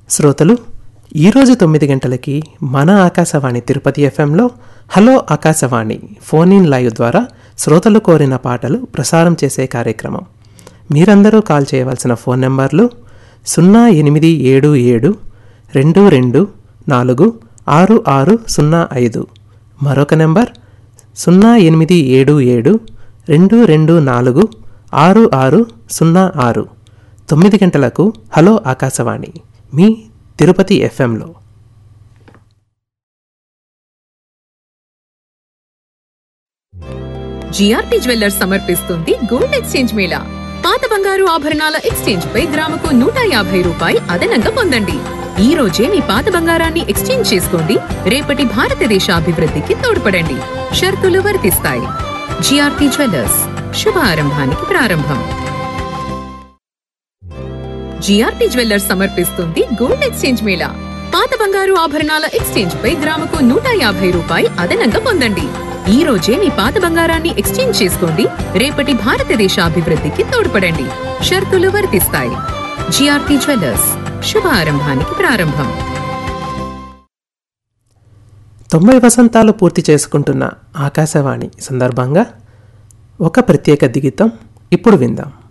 శ్రోతలు ఈరోజు తొమ్మిది గంటలకి మన ఆకాశవాణి తిరుపతి ఎఫ్ఎంలో hello Akashvani phone in live ద్వారా శ్రోతలు కోరిన పాటలు ప్రసారం చేసే కార్యక్రమం మీరందరూ కాల్ చేయవలసిన ఫోన్ నెంబర్లు సున్నా ఎనిమిది ఏడు ఏడు రెండు రెండు నాలుగు ఆరు ఆరు సున్నా ఐదు మరొక నెంబర్ సున్నా ఎనిమిది ఏడు ఏడు రెండు రెండు నాలుగు ఆరు ఆరు సున్నా ఆరు తొమ్మిది గంటలకు హలో ఆకాశవాణి మీ తిరుపతి ఎఫ్ఎంలో జిఆర్టీ జ్యువెల్లర్స్ సమర్పిస్తుంది గోల్డ్ ఎక్స్చేంజ్ మేళా పాత బంగారు ఆభరణాల ఎక్స్చేంజ్ పై గ్రాముకు నూట యాభై రూపాయి అదనంగా పొందండి ఈ రోజే మీ పాత బంగారాన్ని ఎక్స్చేంజ్ చేసుకోండి రేపటి భారతదేశ అభివృద్ధికి తోడ్పడండి షరతులు వర్తిస్తాయి జిఆర్టీ జ్యువెల్లర్స్ శుభారంభానికి ప్రారంభం జిఆర్టీ జ్యువెల్లర్స్ సమర్పిస్తుంది గోల్డ్ ఎక్స్చేంజ్ మేళా పాత బంగారు ఆభరణాల ఎక్స్చేంజ్ పై గ్రాముకు నూట యాభై రూపాయి అదనంగా పొందండి ఈ రోజే మీ పాత బంగారాన్ని ఎక్స్చేంజ్ చేసుకోండి రేపటి భారతదేశ అభివృద్ధికి తోడ్పడండి షరతులు వర్తిస్తాయి జిఆర్టీ జ్యువెల్లర్స్ శుభారంభానికి ప్రారంభం తొంభై వసంతాలు పూర్తి చేసుకుంటున్న ఆకాశవాణి సందర్భంగా ఒక ప్రత్యేక దిగితం ఇప్పుడు విందాం